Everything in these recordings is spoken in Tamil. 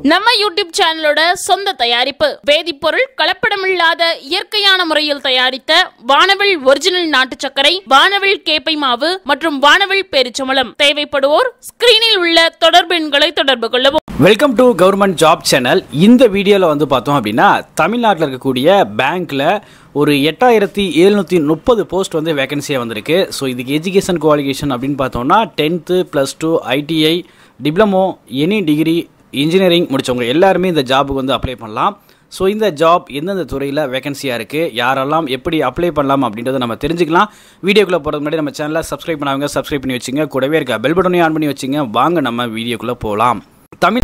நம்ம யூடியூப் சேனலோட சொந்த தயாரிப்பு வேதிப்பொருள் கலப்படமில்லாத இயற்கையான முறையில் தயாரித்த வானவில் ஒரிஜினல் நாட்டு சர்க்கரை வானவில் கேப்பை மாவு மற்றும் வானவில் பேரிச்சம்பளம் தேவைப்படுவோர் ஸ்கிரீனில் உள்ள தொடர்பு எண்களை தொடர்பு கொள்ளவும் welcome to government job channel இந்த வீடியோவில் வந்து பார்த்தோம் அப்படின்னா தமிழ்நாட்டில் இருக்கக்கூடிய பேங்க்கில் ஒரு எட்டாயிரத்தி எழுநூற்றி முப்பது போஸ்ட் வந்து வேகன்சியாக வந்திருக்கு ஸோ இதுக்கு எஜுகேஷன் குவாலிஃபிகேஷன் அப்படின்னு பார்த்தோம்னா tenth plus two ITI diploma any degree engineering முடித்தவங்க எல்லாருமே இந்த ஜாபுக்கு வந்து அப்ளை பண்ணலாம் ஸோ இந்த ஜாப் எந்தெந்த துறையில் வேகன்சியாக இருக்குது யாரெல்லாம் எப்படி அப்ளை பண்ணலாம் அப்படின்றத நம்ம தெரிஞ்சுக்கலாம் வீடியோக்குள்ளே போகிறதுக்கு முன்னாடி நம்ம சேனலை சப்ஸ்கிரைப் பண்ணாங்க சப்ஸ்கிரைப் பண்ணி வச்சுங்க கூடவே இருக்க பெல் பட்டனையும் ஆன் பண்ணி வச்சுங்க வாங்க நம்ம வீடியோக்குள்ளே போகலாம் தமிழ்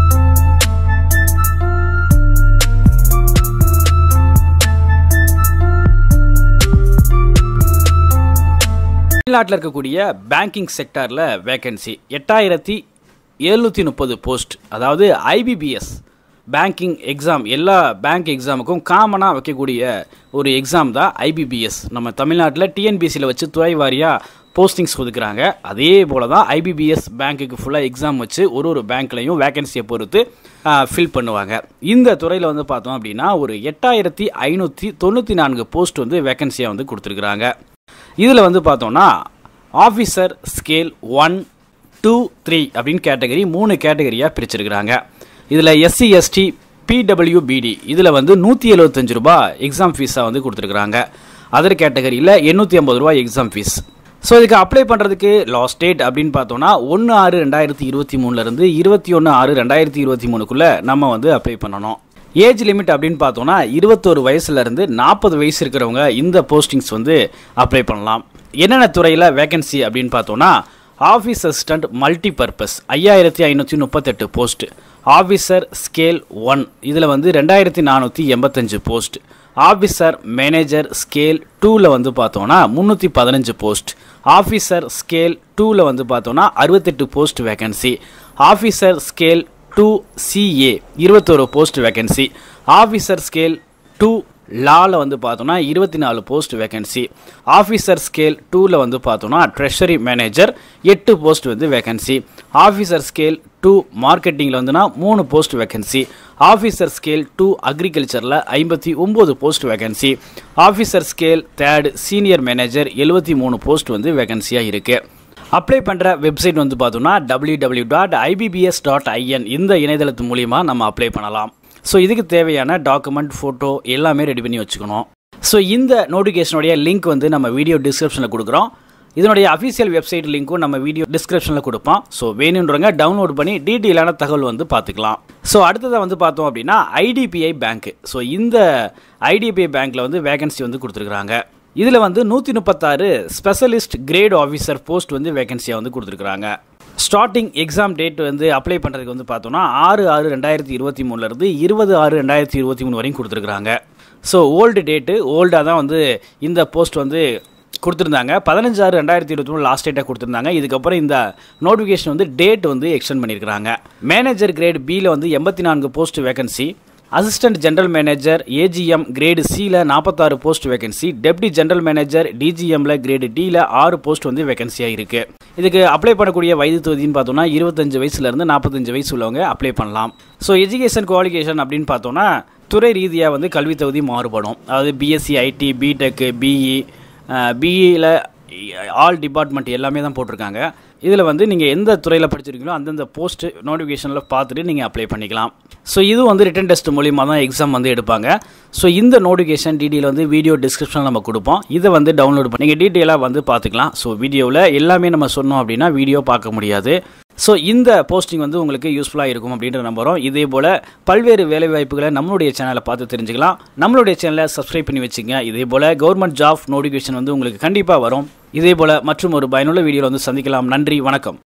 தமிழ்நாட்டில் இருக்கக்கூடிய பேங்கிங் செக்டாரில் வேகன்சி எட்டாயிரத்தி எழுநூற்றி முப்பது போஸ்ட் அதாவது ஐபிபிஎஸ் பேங்கிங் எக்ஸாம் எல்லா பேங்க் எக்ஸாமுக்கும் காமனாக வைக்கக்கூடிய ஒரு எக்ஸாம் தான் ஐபிபிஎஸ் நம்ம தமிழ்நாட்டில் டிஎன்பிசியில் வச்சு துறை வாரியாக போஸ்டிங்ஸ் ஒதுக்குறாங்க அதே போல் தான் ஐபிபிஎஸ் பேங்க்குக்கு ஃபுல்லாக எக்ஸாம் வச்சு ஒரு ஒரு பேங்க்லையும் வேகன்சியை பொறுத்து ஃபில் பண்ணுவாங்க இந்த துறையில் வந்து பார்த்தோம் அப்படின்னா ஒரு எட்டாயிரத்தி ஐநூற்றி தொண்ணூற்றி நான்கு போஸ்ட் வந்து வேகன்சியாக வந்து கொடுத்துருக்குறாங்க இதில் வந்து பார்த்தோம்னா officer scale one two three அப்படின்னு கேட்டகரி மூணு கேட்டகரியாக பிரிச்சிருக்கிறாங்க இதில் எஸ்சி எஸ்டி பிடபிள்யூபிடி இதில் வந்து நூற்றி எழுபத்தஞ்சு ரூபா எக்ஸாம் ஃபீஸாக வந்து கொடுத்துருக்குறாங்க அதர் கேட்டகரியில் எண்ணூற்றி ஐம்பது ரூபா எக்ஸாம் ஃபீஸ் ஸோ இதுக்கு அப்ளை பண்ணுறதுக்கு லாஸ்ட் டேட் அப்படின்னு பார்த்தோம்னா ஒன்று ஆறு ரெண்டாயிரத்தி இருபத்தி மூணுலேருந்து இருபத்தி ஒன்று ஆறு ரெண்டாயிரத்தி இருபத்தி மூணுக்குள்ளே நம்ம வந்து அப்ளை பண்ணணும் ஏஜ் லிமிட் அப்படின்னு பார்த்தோம்னா இருபத்தோரு வயசுலேருந்து நாற்பது வயசு இருக்கிறவங்க இந்த போஸ்டிங்ஸ் வந்து அப்ளை பண்ணலாம் என்னென்ன துறையில் வேகன்சி அப்படின்னு பார்த்தோம்னா ஆஃபீஸ் அசிஸ்டண்ட் மல்டி பர்பஸ் ஐயாயிரத்தி ஐநூற்றி முப்பத்தெட்டு போஸ்ட் ஆஃபீஸர் ஸ்கேல் ஒன் இதில் வந்து ரெண்டாயிரத்தி நானூற்றி எண்பத்தஞ்சு போஸ்ட் ஆஃபீஸர் மேனேஜர் ஸ்கேல் டூவில் வந்து பார்த்தோம்னா முந்நூற்றி பதினஞ்சு போஸ்ட் ஆஃபீஸர் ஸ்கேல் டூவில் வந்து பார்த்தோம்னா அறுபத்தெட்டு post vacancy officer scale two CA இருபத்தோரு post vacancy officer scale two லாவில் வந்து பார்த்தோம்னா இருபத்தி நாலு போஸ்ட் வேகன்சி ஆஃபீஸர் ஸ்கேல் டூவில் வந்து பார்த்தோம்னா ட்ரெஷரி மேனேஜர் எட்டு போஸ்ட் வந்து வேகன்சி ஆஃபீஸர் ஸ்கேல் டூ மார்க்கெட்டிங்கில் வந்துன்னா மூணு post vacancy officer scale two அக்ரிகல்ச்சரில் ஐம்பத்தி ஒம்பது post vacancy officer scale third senior manager எழுபத்தி மூணு போஸ்ட் வந்து வேகன்சியாக இருக்குது அப்ளை பண்ணுற வெப்சைட் வந்து பார்த்தோம்னா W W dot IBPS dot IN இந்த இணையதளத்து மூலிமா நம்ம அப்ளை பண்ணலாம் ஸோ இதுக்கு தேவையான டாக்குமெண்ட் ஃபோட்டோ எல்லாமே ரெடி பண்ணி வச்சுக்கணும் ஸோ இந்த நோட்டிஃபிகேஷனுடைய லிங்க் வந்து நம்ம வீடியோ டிஸ்கிரிப்ஷனில் கொடுக்குறோம் இதனுடைய அஃபிஷியல் வெப்சைட் லிங்க்கும் நம்ம வீடியோ டிஸ்கிரிப்ஷனில் கொடுப்போம் ஸோ வேணுன்றவங்க டவுன்லோட் பண்ணி டீட்டெயிலான தகவல் வந்து பார்த்துக்கலாம் ஸோ அடுத்ததை வந்து பார்த்தோம் அப்படின்னா ஐடிபிஐ பேங்க் ஸோ இந்த ஐடிபிஐ பேங்க்கில் வந்து வேகன்சி வந்து கொடுத்துருக்குறாங்க இதில் வந்து நூற்றி முப்பத்தாறு ஸ்பெஷலிஸ்ட் கிரேட் ஆஃபீஸர் போஸ்ட் வந்து வேகன்சியாக வந்து கொடுத்துருக்குறாங்க ஸ்டார்டிங் எக்ஸாம் டேட் வந்து அப்ளை பண்ணுறதுக்கு வந்து பார்த்தோம்னா ஆறு ஆறு ரெண்டாயிரத்தி இருபத்தி மூணுலேருந்து இருபது ஆறு ரெண்டாயிரத்தி இருபத்தி மூணு வரையும் கொடுத்துருக்குறாங்க ஸோ ஓல்டு டேட்டு ஓல்டாக தான் வந்து இந்த போஸ்ட் வந்து கொடுத்துருந்தாங்க பதினஞ்சு ஆறு ரெண்டாயிரத்தி இருபத்தி மூணு லாஸ்ட் டேட்டாக கொடுத்துருந்தாங்க இதுக்கப்புறம் இந்த நோட்டிஃபிகேஷன் வந்து டேட் வந்து எக்ஸ்டெண்ட் பண்ணியிருக்கிறாங்க மேனேஜர் கிரேட் பியில் வந்து எண்பத்தி நான்கு post vacancy assistant general manager AGM grade சியில் நாற்பத்தாறு post vacancy deputy general manager டிஜிஎம்ல கிரேடு டியில் ஆறு போஸ்ட் வந்து வேகன்சியாக இருக்குது இதுக்கு அப்ளை பண்ணக்கூடிய வயது தொகுதின்னு பார்த்தோம்னா இருபத்தஞ்சு வயசுலேருந்து நாற்பத்தஞ்சு வயசு உள்ளவங்க அப்ளை பண்ணலாம் ஸோ எஜுகேஷன் குவாலிஃபிகேஷன் அப்படின்னு பார்த்தோம்னா துறை ரீதியாக வந்து கல்வி தகுதி மாறுபடும் அதாவது பிஎஸ்சி ஐடி பிடெக்கு பிஇ பிஇயில் ஆல் டிபார்ட்மெண்ட் எல்லாமே தான் போட்டிருக்காங்க இதில் வந்து நீங்கள் எந்த துறையில் படிச்சிருக்கீங்களோ அந்தந்த போஸ்ட் நோட்டிஃபிகேஷனில் பார்த்துட்டு நீங்கள் அப்ளை பண்ணிக்கலாம் ஸோ இது வந்து ரிட்டன் டெஸ்ட் மூலிமா தான் எக்ஸாம் வந்து எடுப்பாங்க ஸோ இந்த நோட்டிஃபிகேஷன் டீட்டெயில் வந்து வீடியோ டிஸ்கிரிப்ஷனில் நம்ம கொடுப்போம் இதை வந்து டவுன்லோட் பண்ணி நீங்கள் டீட்டெயிலாக வந்து பார்த்துக்கலாம் ஸோ வீடியோவில் எல்லாமே நம்ம சொன்னோம் அப்படின்னா வீடியோ பார்க்க முடியாது ஸோ இந்த போஸ்டிங் வந்து உங்களுக்கு யூஸ்ஃபுல்லாக இருக்கும் அப்படின்ற நம்புகிறோம் இதே போல் பல்வேறு வேலைவாய்ப்புகளை நம்மளுடைய சேனலை பார்த்து தெரிஞ்சுக்கலாம் நம்மளுடைய சேனலை சப்ஸ்கிரைப் பண்ணி வச்சுங்க இதே போல் கவர்மெண்ட் ஜாப் நோட்டிஃபிகேஷன் வந்து உங்களுக்கு கண்டிப்பாக வரும் இதே போல் மற்றும் ஒரு பயனுள்ள வீடியோவில் வந்து சந்திக்கலாம் நன்றி வணக்கம்